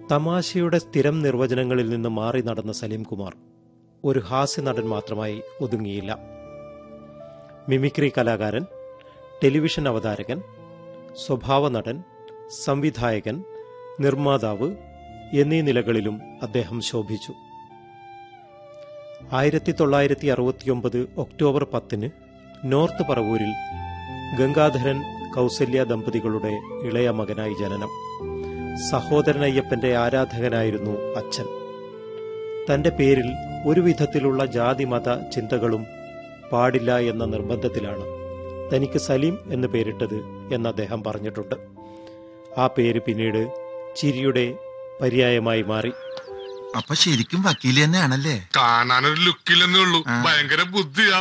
തമാശയുടെ സ്ഥിരം നിർവചനങ്ങളിൽ നിന്ന് മാറി നടന്ന സലീം കുമാർ ഒരു ഹാസ്യ നടൻ മാത്രമായി ഒതുങ്ങിയില്ല മിമിക്രി കലാകാരൻ ടെലിവിഷൻ അവതാരകൻ സ്വഭാവ നടൻ സംവിധായകൻ നിർമ്മാതാവ് എന്നീ നിലകളിലും അദ്ദേഹം ശോഭിച്ചു ആയിരത്തി തൊള്ളായിരത്തി അറുപത്തിയൊമ്പത് ഒക്ടോബർ പത്തിന് നോർത്ത് പറവൂരിൽ ഗംഗാധരൻ കൗസല്യ ദമ്പതികളുടെ ഇളയ മകനായി ജനനം സഹോദരൻ അയ്യപ്പന്റെ ആരാധകനായിരുന്നു അച്ഛൻ തന്റെ പേരിൽ ഒരു വിധത്തിലുള്ള ജാതിമത ചിന്തകളും പാടില്ല എന്ന നിർബന്ധത്തിലാണ് തനിക്ക് സലീം എന്ന് പേരിട്ടത് എന്ന് അദ്ദേഹം പറഞ്ഞിട്ടുണ്ട് ആ പേര് പിന്നീട് ചിരിയുടെ പര്യായമായി മാറി അപ്പൊ ശരിക്കും വക്കീല് തന്നെയാണല്ലേ കാണാനൊരു ലുക്കില്ലെന്നേ ഉള്ളൂ ആ. ഭയങ്കര ബുദ്ധിയാ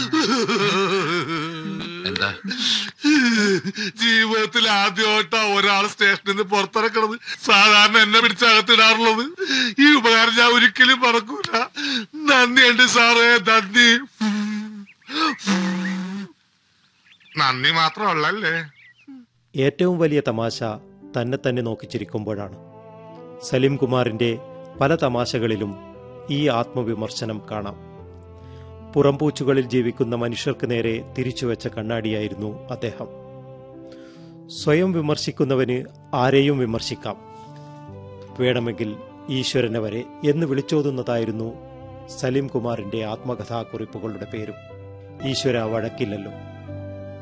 എന്താ ജീവിതത്തിൽ ആദ്യമായിട്ടാ ഒരാൾ സ്റ്റേഷനിൽ നിന്ന് പുറത്തിറക്കണത് സാധാരണ എന്നെ പിടിച്ചകത്തിടാറുള്ളത് ഈ ഉപകാരം ഞാൻ ഒരിക്കലും മറക്കൂല നന്ദിയുണ്ട് സാറേ നന്ദി നന്ദി മാത്രമല്ലേ ഏറ്റവും വലിയ തമാശ തന്നെ തന്നെ നോക്കി ചിരിക്കുമ്പോഴാണ് സലീം കുമാറിന്റെ പല തമാശകളിലും ഈ ആത്മവിമർശനം കാണാം പുറംപൂച്ചുകളിൽ ജീവിക്കുന്ന മനുഷ്യർക്ക് നേരെ തിരിച്ചുവെച്ച കണ്ണാടിയായിരുന്നു അദ്ദേഹം സ്വയം വിമർശിക്കുന്നവന് ആരെയും വിമർശിക്കാം വേണമെങ്കിൽ ഈശ്വരനെ വരെ എന്ന് വിളിച്ചോതുന്നതായിരുന്നു സലീം കുമാറിന്റെ ആത്മകഥാക്കുറിപ്പുകളുടെ പേരും ഈശ്വര വഴക്കില്ലല്ലോ